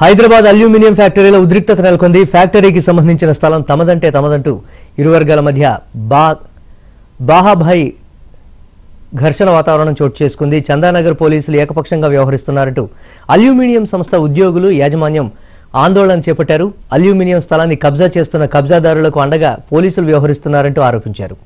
Hyderabad aluminium ఫ్యాక్టరీలో ఉద్రిక్తత నెలకొంది ఫ్యాక్టరీకి సంబంధించిన స్థలం తమదంటే తమదంటూ ఇరు వర్గాల మధ్య బా బాహాభాయ్ ఘర్షణ వాతావరణం చోటు చేసుకుంది చందానగర్ పోలీసులు ఏకపక్షంగా వ్యవహరిస్తున్నారంటూ అల్యూమినియం సంస్థ ఉద్యోగులు యాజమాన్యం ఆందోళన చేపట్టారు అల్యూమినియం స్థలాన్ని కబ్జా చేస్తున్న కబ్జాదారులకు అండగా పోలీసులు వ్యవహరిస్తున్నారంటూ ఆరోపించారు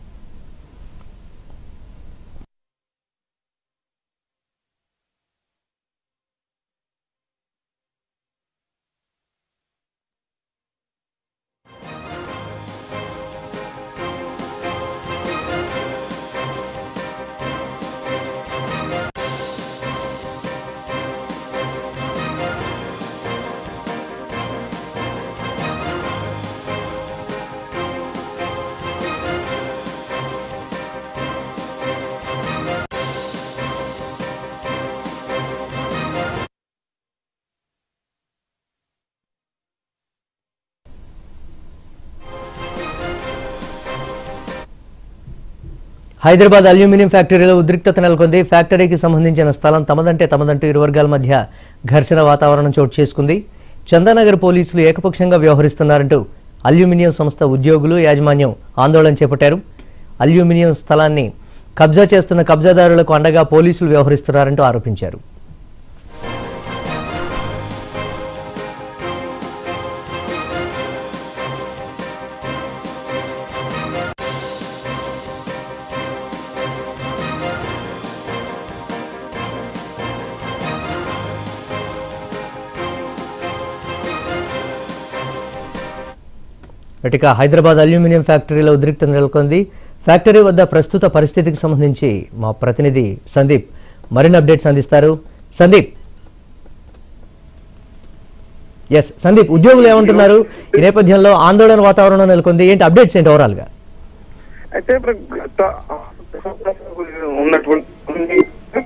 హైదరాబాద్ అల్యూమినియం ఫ్యాక్టరీలో ఉద్రిక్తత నెలకొంది ఫ్యాక్టరీకి సంబంధించిన స్థలం తమదంటే తమదంటూ ఇరు వర్గాల మధ్య ఘర్షణ వాతావరణం చోటు చేసుకుంది చందానగర్ పోలీసులు ఏకపక్షంగా వ్యవహరిస్తున్నారంటూ అల్యూమినియం సంస్థ ఉద్యోగులు యాజమాన్యం ఆందోళన చేపట్టారు అల్యూమినియం స్థలాన్ని కబ్జా చేస్తున్న కబ్జాదారులకు అండగా పోలీసులు వ్యవహరిస్తున్నారంటూ ఆరోపించారు ఇక హైదరాబాద్ అల్యూమినియం ఫ్యాక్టరీలో ఉద్రిక్తత నెలకొంది ఫ్యాక్టరీ వద్ద ప్రస్తుత పరిస్థితికి సంబంధించి మా ప్రతినిధి సందీప్ మరిన్ని అప్డేట్స్ అందిస్తారు సందీప్ ఎస్ సందీప్ ఉద్యోగులు ఏమంటున్నారు ఈ నేపథ్యంలో ఆందోళన వాతావరణం నెలకొంది ఏంటి అప్డేట్స్ ఏంటి ఓవరాల్ గా అయితే ఇప్పుడు గత ఉన్నటువంటి కొన్ని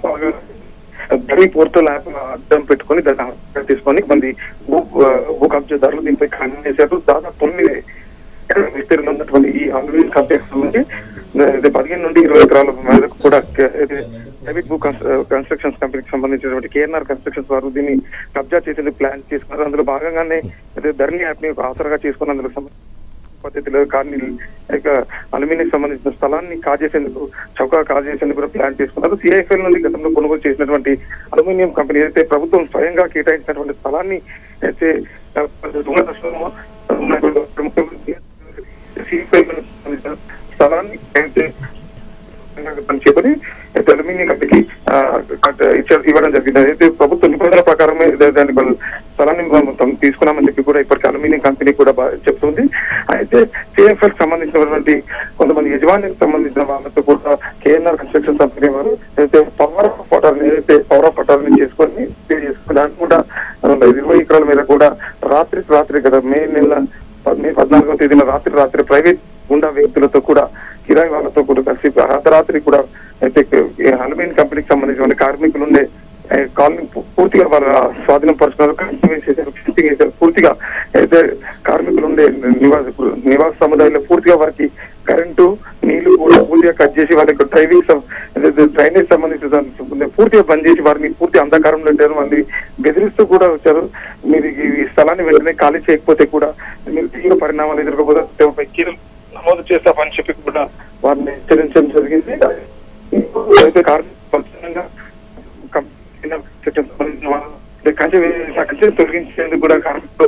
ధరీ పోర్టల్ యాప్ అడ్డం పెట్టుకొని దాన్ని ఆధారంగా తీసుకొని మంది భూ భూ కబ్జాదారులు దీనిపై ఖననం చేశారు దాదాపు తొమ్మిది ఎకరాల విస్తీర్ణం ఉన్నటువంటి ఈ అల్యూమినియం కాంప్లెక్స్ నుంచి ఇది పదిహేను నుండి ఇరవై ఎకరాల మేరకు కూడా ఇది ప్రైవేట్ భూ కన్స్ట్రక్షన్స్ కంపెనీకి సంబంధించినటువంటి కేఎన్ఆర్ కన్స్ట్రక్షన్స్ వారు దీన్ని కబ్జా చేసేందుకు ప్లాన్ చేసుకున్నారు అందులో భాగంగానే ఇది ధరణి యాప్ ని ఒక ఆసరగా చేసుకుని అందులో సంబంధించి పద్ధతిలో కానీ ఇక అల్యూమినియం సంబంధించిన స్థలాన్ని కాజేసేందుకు చౌక కాజేసేందుకు కూడా ప్లాన్ చేసుకున్నారు సిఐఎఫ్ఎల్ నుండి గతంలో కొనుగోలు చేసినటువంటి అల్యూమినియం కంపెనీ అయితే ప్రభుత్వం స్వయంగా కేటాయించినటువంటి స్థలాన్ని అయితే ఆ, దొంగతనంలో ఉన్నటువంటి CFL కు సంబంధించిన స్థలాన్ని అయితే పనిచేపని అల్యూమినియం కంపెనీకి ఆ, కట్- ఇచ్చ- ఇవ్వడం జరిగింది అయితే ప్రభుత్వ నిబంధనల ప్రకారమే దా- దాని వాళ్ళు స్థలాన్ని మనం మొత్తం తీసుకున్నామని చెప్పి కూడా ఇప్పటికీ అల్యూమినియం కంపెనీ కూడా బా- చెప్తుంది అయితే సిఎఫ్ఎల్ సంబంధించినటువంటి కొంతమంది యజమానికి సంబంధించిన వాళ్ళతో కూడా కేఎన్ఆర్ కన్స్ట్రక్షన్ కంపెనీ వారు అయితే పవర్ ఆఫ్ వాటర్ ఏదైతే పవర్ ఆఫ్ వాటర్ ని చేసుకొని పే చేసుకుని దాన్ని కూడా రెండు ఇరవై ఎకరాల మీద కూడా రాత్రికి రాత్రి కదా మే నెల ప- మే పద్నాలుగో తేదీన రాత్రి రాత్రి ప్రైవేట్ గుండా వ్యక్తులతో కూడా కిరాయి వాళ్ళతో కూడా కలిసి అర్ధరాత్రి కూడా అయితే అల్యూమినియం కంపెనీకి సంబంధించిన కార్మికులు ఉండే ఏ, కాలనీ పూ- పూర్తిగా వాళ్ళ స్వాధీనం పరుచుకున్నారు కంచె వేసేసారు ఫిషింగ్ వేసారు పూర్తిగా అయితే కార్మికులు ఉండే నివాస నివాస సముదాయంలో పూర్తిగా వారికి కరెంటు నీళ్లు కూడా పూర్తిగా కట్ చేసి వాళ్ళకి డ్రైవింగ్ సం- ఏదైతే డ్రైనేజ్ సంబంధించిన దాన్ని పూర్తిగా బంద్ చేసి వారిని పూర్తి అంధకారంలో పెట్టారు మళ్ళీ బెదిరిస్తూ కూడా వచ్చారు మీరు ఈ స్థలాన్ని వెంటనే ఖాళీ చేయకపోతే కూడా మీరు తీవ్ర పరిణామాలు ఎదుర్కోబోతే ఒక కీలు నమోదు చేస్తామని చెప్పి కూడా వారిని హెచ్చరించడం జరిగింది ఇప్పుడు అయితే కార్మికులు స్వచ్ఛందంగా కం- చిన్న చట్టం సంబంధించిన వాళ్ళు అంటే కంచె వేసిన కంచెను తొలగించేందుకు కూడా కార్మికులు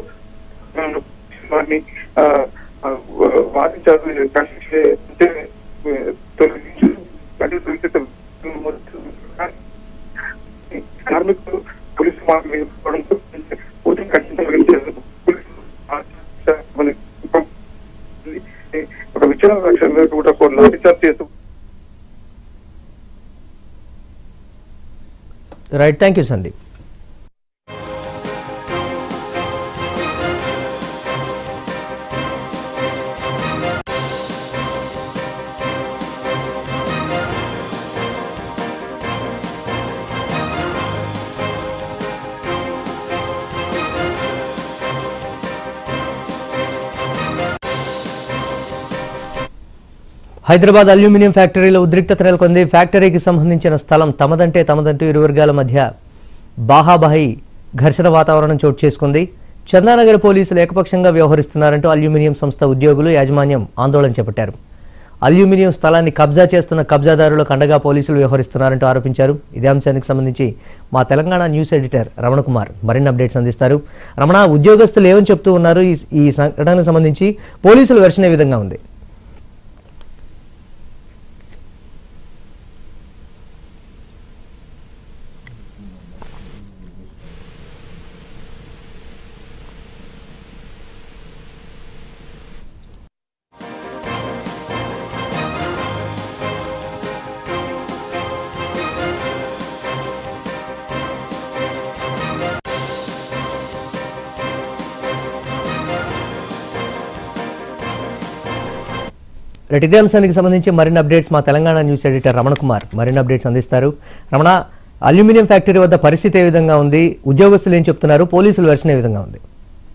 వారిని ఆ, ఆ, వాదించారు కంచె కంచె తొలగించి కంచె తొలగిస్తే కార్మికులు పోలీసు మాకు వేసుకోవడంతో పూర్తిగా కంచె తొలగించేందుకు పోలీసులు ఒక విచారణ రక్షణ కూడా లాఠీచార్జ్ చేస్తూ right thank you Sandeep Hyderabad aluminium ఫ్యాక్టరీలో ఉద్రిక్తత నెలకొంది ఫ్యాక్టరీకి సంబంధించిన స్థలం తమదంటే తమదంటూ ఇరు వర్గాల మధ్య బాహాబాహి ఘర్షణ వాతావరణం చోటు చేసుకుంది చందానగర్ పోలీసులు ఏకపక్షంగా వ్యవహరిస్తున్నారంటూ అల్యూమినియం సంస్థ ఉద్యోగులు యాజమాన్యం ఆందోళన చేపట్టారు అల్యూమినియం స్థలాన్ని కబ్జా చేస్తున్న కబ్జాదారులకు అండగా పోలీసులు వ్యవహరిస్తున్నారంటూ ఆరోపించారు ఇదే అంశానికి సంబంధించి మా తెలంగాణ న్యూస్ ఎడిటర్ రమణకుమార్ మరిన్ని అప్డేట్స్ అందిస్తారు రమణ ఉద్యోగస్తులు ఏమని చెప్తూ ఉన్నారు ఈ ఈ సంఘటనకు సంబంధించి పోలీసుల వెర్షన్ ఏ విధంగా ఉంది రైట్ ఇదే అంశానికి సంబంధించి మరిన్ని అప్డేట్స్ మా తెలంగాణ న్యూస్ ఎడిటర్ రమణ కుమార్ మరిన్ని అప్డేట్స్ అందిస్తారు రమణ అల్యూమినియం ఫ్యాక్టరీ వద్ద పరిస్థితి ఏ విధంగా ఉంది ఉద్యోగస్తులు ఏం చెప్తున్నారు పోలీసుల వెర్షన్ ఏ విధంగా ఉంది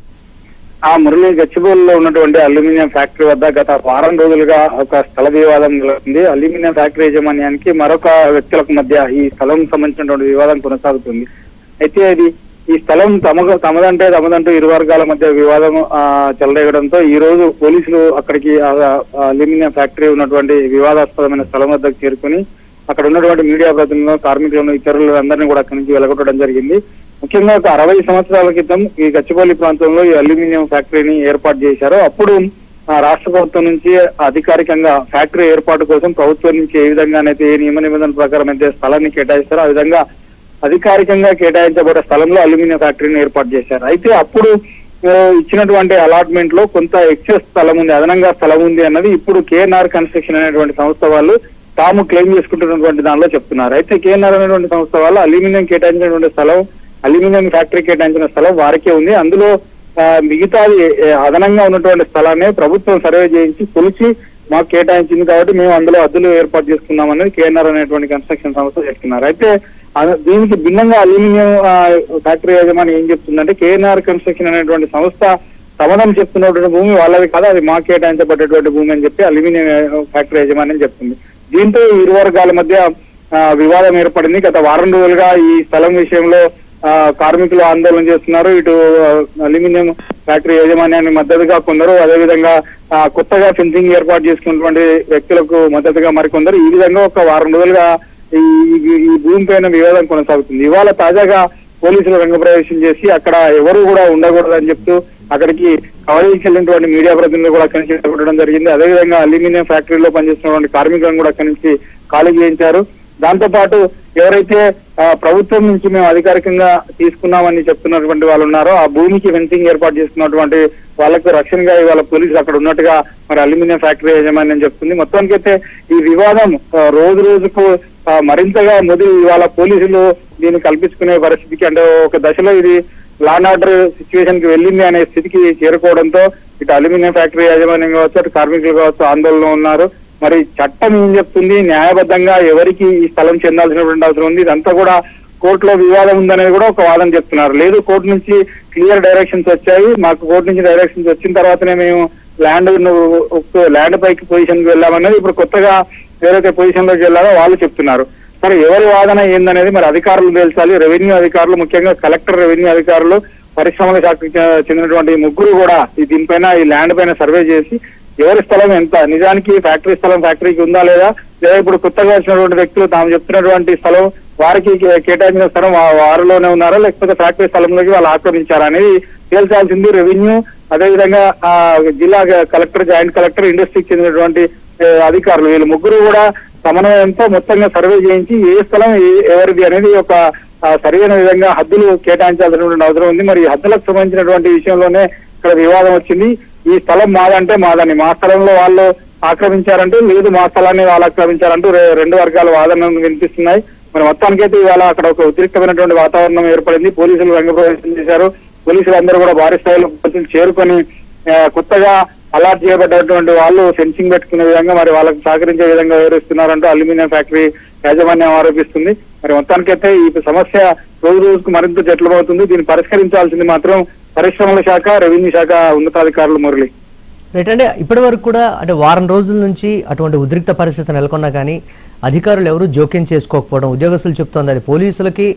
ఆ మురళి గచ్చిబౌలిలో ఉన్నటువంటి అల్యూమినియం ఫ్యాక్టరీ వద్ద గత వారం రోజులుగా ఒక స్థల వివాదం నెలకొంది అల్యూమినియం ఫ్యాక్టరీ యాజమాన్యానికి మరొక వ్యక్తులకు మధ్య ఈ స్థలం సంబంధించినటువంటి వివాదం కొనసాగుతుంది అయితే అది ఈ స్థలం తమ తమదంటే తమదంటూ ఇరు వర్గాల మధ్య వివాదం ఆ, చెలరేగడంతో ఈ రోజు పోలీసులు అక్కడికి ఆ, ఆ అల్యూమినియం ఫ్యాక్టరీ ఉన్నటువంటి వివాదాస్పదమైన స్థలం వద్దకు చేరుకుని అక్కడ ఉన్నటువంటి మీడియా ప్రతినిధులను కార్మికులను ఇతరులు అందరినీ కూడా అక్కడి నుంచి వెలగొట్టడం జరిగింది ముఖ్యంగా ఒక అరవై సంవత్సరాల క్రితం ఈ గచ్చిబౌలి ప్రాంతంలో ఈ అల్యూమినియం ఫ్యాక్టరీని ఏర్పాటు చేశారు అప్పుడు ఆ రాష్ట్ర ప్రభుత్వం నుంచి అధికారికంగా ఫ్యాక్టరీ ఏర్పాటు కోసం ప్రభుత్వం నుంచి ఏ విధంగానైతే ఏ నియమ నిబంధనల ప్రకారం అయితే స్థలాన్ని కేటాయిస్తారో ఆ విధంగా అధికారికంగా కేటాయించబడ్డ స్థలంలో అల్యూమినియం ఫ్యాక్టరీని ఏర్పాటు చేశారు అయితే అప్పుడు ఆ, ఇచ్చినటువంటి అలాట్మెంట్ లో కొంత ఎక్సెస్ స్థలం ఉంది అదనంగా స్థలం ఉంది అన్నది ఇప్పుడు కేఎన్ఆర్ కన్స్ట్రక్షన్ అనేటువంటి సంస్థ వాళ్ళు తాము క్లెయిమ్ చేసుకుంటున్నటువంటి దానిలో చెప్తున్నారు అయితే కేఎన్ఆర్ అనేటువంటి సంస్థ వాళ్ళు అల్యూమినియం కేటాయించినటువంటి స్థలం అల్యూమినియం ఫ్యాక్టరీ కేటాయించిన స్థలం వారికే ఉంది అందులో ఆ, మిగతాది ఏ, అదనంగా ఉన్నటువంటి స్థలాన్ని ప్రభుత్వం సర్వే చేయించి కొలిచి మాకు కేటాయించింది కాబట్టి మేము అందులో అద్దులు ఏర్పాటు చేసుకున్నాం అనేది కేఎన్ఆర్ అనేటువంటి కన్స్ట్రక్షన్ సంస్థ చెప్తున్నారు అయితే అద- దీనికి భిన్నంగా అల్యూమినియం ఆ, ఫ్యాక్టరీ యజమాని ఏం చెప్తుందంటే కేఎన్ఆర్ కన్స్ట్రక్షన్ అనేటువంటి సంస్థ తమదని చెప్తున్నటువంటి భూమి వాళ్ళది కాదు అది మా కేటాయించబడ్డటువంటి భూమి అని చెప్పి అల్యూమినియం ఫ్యాక్టరీ యజమాని చెప్తుంది దీంతో ఈ ఇరు వర్గాల మధ్య ఆ, వివాదం ఏర్పడింది గత వారం రోజులుగా ఈ స్థలం విషయంలో ఆ, కార్మికులు ఆందోళన చేస్తున్నారు ఇటు ఆ, అల్యూమినియం ఫ్యాక్టరీ యాజమాన్యాన్ని మద్దతుగా కొందరు అదేవిధంగా ఆ, కొత్తగా ఫెన్సింగ్ ఏర్పాటు చేసుకున్నటువంటి వ్యక్తులకు మద్దతుగా మరికొందరు ఈ విధంగా ఒక వారం రోజులుగా ఈ ఈ- ఈ భూమి పైన వివాదం కొనసాగుతుంది ఇవాళ తాజాగా పోలీసులు రంగప్రవేశం చేసి అక్కడ ఎవరు కూడా ఉండకూడదని చెప్తూ అక్కడికి కవరేజ్ వెళ్ళినటువంటి మీడియా ప్రతినిధులు కూడా అక్కడి నుంచి చేపట్టడం జరిగింది అదేవిధంగా అల్యూమినియం ఫ్యాక్టరీలో పనిచేస్తున్నటువంటి కార్మికులను కూడా అక్కడి నుంచి ఖాళీ చేయించారు దాంతో పాటు ఎవరైతే ఆ, ప్రభుత్వం నుంచి మేము అధికారికంగా తీసుకున్నామని చెప్తున్నటువంటి వాళ్ళు ఉన్నారో ఆ భూమికి ఫెన్సింగ్ ఏర్పాటు చేస్తున్నటువంటి వాళ్ళకు రక్షణగా ఇవాళ పోలీసులు అక్కడ ఉన్నట్టుగా మరి అల్యూమినియం ఫ్యాక్టరీ యజమాని చెప్తుంది మొత్తానికైతే ఈ వివాదం ఆ, రోజు రోజుకు ఆ, మరింతగా మొదలు ఇవాళ పోలీసులు దీన్ని కల్పించుకునే పరిస్థితికి అంటే ఒక దశలో ఇది లాన్ ఆర్డర్ సిచ్యువేషన్ కి వెళ్ళింది అనే స్థితికి చేరుకోవడంతో ఇటు అల్యూమినియం ఫ్యాక్టరీ యాజమాన్యం కావచ్చు అటు కార్మికులు కావచ్చు ఆందోళనలో ఉన్నారు మరి చట్టం ఏం చెప్తుంది న్యాయబద్ధంగా ఎవరికి ఈ స్థలం చెందాల్సినటువంటి అవసరం ఉంది ఇదంతా కూడా కోర్టులో వివాదం ఉందనేది కూడా ఒక వాదన చెప్తున్నారు లేదు కోర్టు నుంచి క్లియర్ డైరెక్షన్స్ వచ్చాయి మాకు కోర్టు నుంచి డైరెక్షన్స్ వచ్చిన తర్వాతనే మేము ల్యాండ్ ల్యాండ్ పైకి పొజిషన్ కి వెళ్ళామనేది ఇప్పుడు కొత్తగా ఎవరైతే పొజిషన్ లోకి వెళ్ళారో వాళ్ళు చెప్తున్నారు మరి ఎవరి వాదన ఏందనేది మరి అధికారులు తెలుసాలి రెవెన్యూ అధికారులు ముఖ్యంగా కలెక్టర్ రెవెన్యూ అధికారులు పరిశ్రమల శాఖకు చె- చెందినటువంటి ఈ ముగ్గురు కూడా ఈ దీనిపైన ఈ ల్యాండ్ పైన సర్వే చేసి ఎవరి స్థలం ఎంత నిజానికి ఫ్యాక్టరీ స్థలం ఫ్యాక్టరీకి ఉందా లేదా లేదా ఇప్పుడు కొత్తగా వచ్చినటువంటి వ్యక్తులు తాము చెప్తున్నటువంటి స్థలం వారికి కే- కేటాయించిన స్థలం వా- వారిలోనే ఉన్నారా లేకపోతే ఫ్యాక్టరీ స్థలంలోకి వాళ్ళు ఆక్రమించారా అనేది తేల్చాల్సింది రెవెన్యూ అదేవిధంగా ఆ జిల్లా కలెక్టర్ జాయింట్ కలెక్టర్ ఇండస్ట్రీకి చెందినటువంటి ఏ, అధికారులు వీళ్ళు ముగ్గురు కూడా సమన్వయంతో మొత్తంగా సర్వే చేయించి ఏ స్థలం ఏ- ఎవరిది అనేది ఒక ఆ, సరైన విధంగా హద్దులు కేటాయించాల్సినటువంటి అవసరం ఉంది మరి ఈ హద్దులకు సంబంధించినటువంటి విషయంలోనే ఇక్కడ వివాదం వచ్చింది ఈ స్థలం మాదంటే మాదని మా స్థలంలో వాళ్ళు ఆక్రమించారంటే లేదు మా స్థలాన్ని వాళ్ళు ఆక్రమించారంటూ రె- రెండు వర్గాల వాదనలు వినిపిస్తున్నాయి మరి మొత్తానికైతే ఇవాళ అక్కడ ఒక ఉద్రిక్తమైనటువంటి వాతావరణం ఏర్పడింది పోలీసులు రంగప్రవేశం చేశారు పోలీసులు అందరూ కూడా భారీ స్థాయిలో పోలీసులు చేరుకొని ఆ, కొత్తగా అలాట్ చేయబడ్డటువంటి వాళ్ళు ఫెన్సింగ్ పెట్టుకునే విధంగా మరి వాళ్ళకి సహకరించే విధంగా వివరిస్తున్నారంటూ అల్యూమినియం ఫ్యాక్టరీ యాజమాన్యం ఆరోపిస్తుంది మరి మొత్తానికైతే ఈ సమస్య రోజు రోజుకు మరింత జట్లమవుతుంది దీన్ని పరిష్కరించాల్సింది మాత్రం పరిశ్రమల శాఖ రెవెన్యూ శాఖ ఉన్నతాధికారులు మురళి రైట్ అంటే ఇప్పటి వరకు కూడా అంటే వారం రోజుల నుంచి అటువంటి ఉద్రిక్త పరిస్థితి నెలకొన్నా కానీ అధికారులు ఎవరు జోక్యం చేసుకోకపోవడం ఉద్యోగస్తులు చెప్తోంది అది పోలీసులకి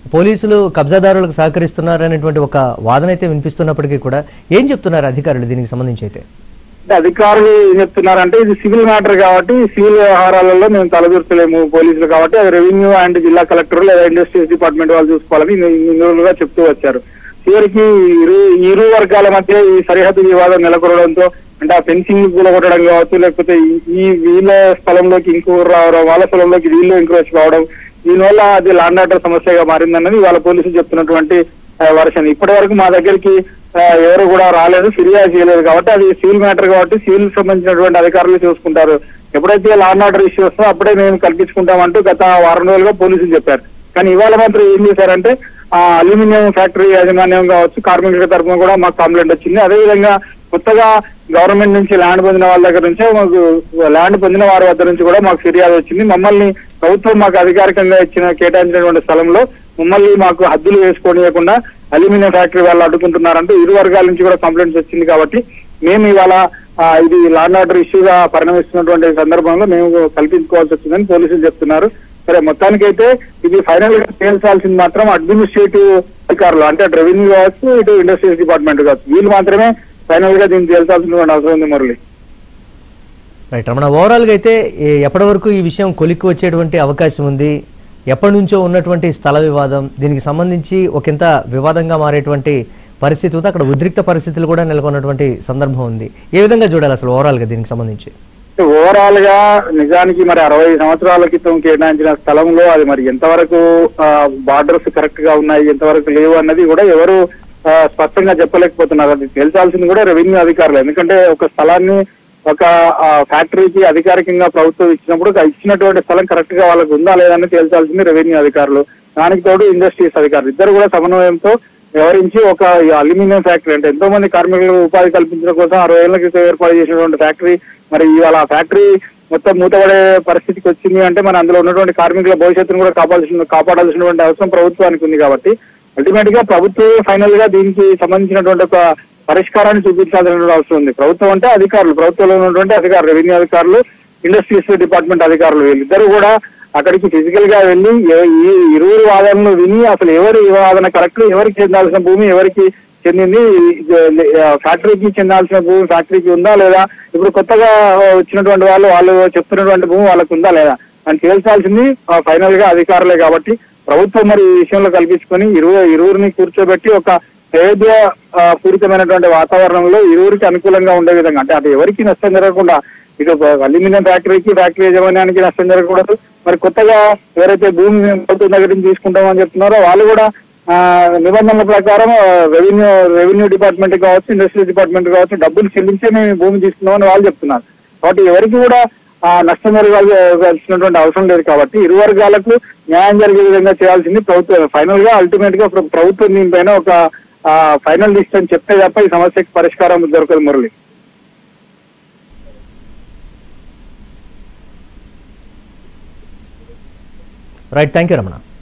పోలీసులు కబ్జాదారులకు సహకరిస్తున్నారనేటువంటి ఒక వాదన అయితే వినిపిస్తున్నప్పటికీ కూడా ఏం చెప్తున్నారు అధికారులు దీనికి సంబంధించి అయితే అంటే అధికారులు ఏం చెప్తున్నారంటే ఇది సివిల్ మ్యాటర్ కాబట్టి సివిల్ వ్యవహారాలలో మేము తలదూర్చలేము పోలీసులు కాబట్టి అది రెవెన్యూ అండ్ జిల్లా కలెక్టర్ లేదా ఇండస్ట్రీస్ డిపార్ట్మెంట్ వాళ్ళు చూసుకోవాలని ఇన్ని ఇన్ని రోజులుగా చెప్తూ వచ్చారు చివరికి ఇరు ఇరు వర్గాల మధ్య ఈ సరిహద్దు వివాదం నెలకొనడంతో అంటే ఆ ఫెన్సింగ్ కూలగొట్టడం కావచ్చు లేకపోతే ఈ- ఈ వీళ్ళ స్థలంలోకి ఇంకొకరు రావడం వాళ్ళ స్థలంలోకి వీళ్ళు ఇంకొచ్చి రావడం దీనివల్ల అది లాండ్ ఆర్డర్ సమస్యగా మారిందన్నది వాళ్ళ పోలీసులు చెప్తున్నటువంటి వర్షన్ ఇప్పటి వరకు మా దగ్గరికి ఆ, ఎవరు కూడా రాలేదు ఫిర్యాదు చేయలేదు కాబట్టి అది సివిల్ మ్యాటర్ కాబట్టి సివిల్ సంబంధించినటువంటి అధికారులు చూసుకుంటారు ఎప్పుడైతే లా అండ్ ఆర్డర్ ఇష్యూ వస్తుందో అప్పుడే మేము కల్పించుకుంటామంటూ గత వారం రోజులుగా పోలీసులు చెప్పారు కానీ ఇవాళ మాత్రం ఏం చేశారంటే ఆ అల్యూమినియం ఫ్యాక్టరీ యాజమాన్యం కావచ్చు కార్మికుల తరఫున కూడా మాకు కంప్లైంట్ వచ్చింది అదేవిధంగా కొత్తగా గవర్నమెంట్ నుంచి ల్యాండ్ పొందిన వాళ్ళ దగ్గర నుంచి మాకు ల్యాండ్ పొందిన వారి వద్ద నుంచి కూడా మాకు ఫిర్యాదు వచ్చింది మమ్మల్ని ప్రభుత్వం మాకు అధికారికంగా ఇచ్చిన కేటాయించినటువంటి స్థలంలో మమ్మల్ని మాకు హద్దులు వేసుకోనియకుండా అల్యూమినియం ఫ్యాక్టరీ వాళ్ళు అడ్డుకుంటున్నారంటూ ఇరు వర్గాల నుంచి కూడా కంప్లైంట్స్ వచ్చింది కాబట్టి మేము ఇవాళ ఆ, ఇది లాండ్ ఆర్డర్ ఇష్యూగా పరిణమిస్తున్నటువంటి సందర్భంలో మేము కల్పించుకోవాల్సి వచ్చిందని పోలీసులు చెప్తున్నారు సరే మొత్తానికైతే ఇది ఫైనల్ గా తేల్చాల్సింది మాత్రం అడ్మినిస్ట్రేటివ్ అధికారులు అంటే అటు రెవెన్యూ కావచ్చు ఇటు ఇండస్ట్రీస్ డిపార్ట్మెంట్ కావచ్చు వీళ్ళు మాత్రమే ఫైనల్ గా దీన్ని తేల్చాల్సినటువంటి అవసరం ఉంది మురళి రైట్ రమణ ఓవరాల్గా అయితే ఏ- ఎప్పటి వరకు ఈ విషయం కొలిక్కి వచ్చేటువంటి అవకాశం ఉంది ఎప్పటి నుంచో ఉన్నటువంటి స్థల వివాదం దీనికి సంబంధించి ఒకంత వివాదంగా మారేటువంటి పరిస్థితి ఉంది అక్కడ ఉద్రిక్త పరిస్థితులు కూడా నెలకొన్నటువంటి సందర్భం ఉంది ఏ విధంగా చూడాలి అసలు ఓవరాల్గా దీనికి సంబంధించి ఓవరాల్ గా నిజానికి మరి అరవై సంవత్సరాల క్రితం కేటాయించిన స్థలంలో అది మరి ఎంతవరకు బార్డర్స్ కరెక్ట్ గా ఉన్నాయి ఎంతవరకు లేవు అన్నది కూడా ఎవరు ఆ, స్పష్టంగా చెప్పలేకపోతున్నారు అది తేల్చాల్సింది కూడా రెవెన్యూ అధికారులు ఎందుకంటే ఒక స్థలాన్ని ఒక ఆ, ఫ్యాక్టరీకి అధికారికంగా ప్రభుత్వం ఇచ్చినప్పుడు ఆ ఇచ్చినటువంటి స్థలం కరెక్ట్ గా వాళ్ళకు ఉందా లేదా అని తేల్చాల్సింది రెవెన్యూ అధికారులు దానికి తోడు ఇండస్ట్రీస్ అధికారులు ఇద్దరు కూడా సమన్వయంతో వ్యవహరించి ఒక ఈ అల్యూమినియం ఫ్యాక్టరీ అంటే ఎంతో మంది కార్మికులకు ఉపాధి కల్పించడం కోసం అరవై ఏళ్ల క్రితం ఏర్పాటు చేసినటువంటి ఫ్యాక్టరీ మరి ఇవాళ ఆ ఫ్యాక్టరీ మొత్తం మూతపడే పరిస్థితికి వచ్చింది అంటే మన అందులో ఉన్నటువంటి కార్మికుల భవిష్యత్తును కూడా కాపాడాల్సిన కాపాడాల్సినటువంటి అవసరం ప్రభుత్వానికి ఉంది కాబట్టి అల్టిమేట్ గా ప్రభుత్వం ఫైనల్ గా దీనికి సంబంధించినటువంటి ఒక పరిష్కారాన్ని చూపించాల్సినటువంటి అవసరం ఉంది ప్రభుత్వం అంటే అధికారులు ప్రభుత్వంలో ఉన్నటువంటి అధికారులు రెవెన్యూ అధికారులు ఇండస్ట్రీస్ డిపార్ట్మెంట్ అధికారులు వీళ్ళిద్దరూ కూడా అక్కడికి ఫిజికల్ గా వెళ్ళి ఎ- ఈ ఇరువురు వాదనలు విని అసలు ఎవరి వాదన కరెక్ట్ ఎవరికి చెందాల్సిన భూమి ఎవరికి చెందింది ఆ, ఫ్యాక్టరీకి చెందాల్సిన భూమి ఫ్యాక్టరీకి ఉందా లేదా ఇప్పుడు కొత్తగా వచ్చినటువంటి వాళ్ళు వాళ్ళు చెప్తున్నటువంటి భూమి వాళ్ళకు ఉందా లేదా అని తేల్చాల్సింది ఫైనల్ గా అధికారులే కాబట్టి ప్రభుత్వం మరి ఈ విషయంలో కల్పించుకొని ఇరువు ఇరువురిని కూర్చోబెట్టి ఒక అయోధ్య ఆ, పూరితమైనటువంటి వాతావరణంలో ఇరువురికి అనుకూలంగా ఉండే విధంగా అంటే అటు ఎవరికి నష్టం జరగకుండా ఇటు అల్యూమినియం ఫ్యాక్టరీకి ఫ్యాక్టరీ యాజమాన్యానికి నష్టం జరగకూడదు మరి కొత్తగా ఎవరైతే భూమి మేము ప్రభుత్వం దగ్గర నుంచి తీసుకుంటామని చెప్తున్నారో వాళ్ళు కూడా ఆ, నిబంధనల ప్రకారం రెవెన్యూ రెవెన్యూ డిపార్ట్మెంట్ కావచ్చు ఇండస్ట్రీ డిపార్ట్మెంట్ కావచ్చు డబ్బులు చెల్లించే మేము ఈ భూమి తీసుకున్నామని వాళ్ళు చెప్తున్నారు కాబట్టి ఎవరికి కూడా ఆ, నష్టం జరగాల్సినటువంటి అవసరం లేదు కాబట్టి ఇరు వర్గాలకు న్యాయం జరిగే విధంగా చేయాల్సింది ప్రభుత్వం ఫైనల్ గా అల్టిమేట్ గా ప్ర- ప్రభుత్వం దీనిపైన ఒక ఫైనల్ లిస్ట్ అని చెప్తే తప్ప ఈ సమస్యకి పరిష్కారం దొరకదు Murali right thank you Ramana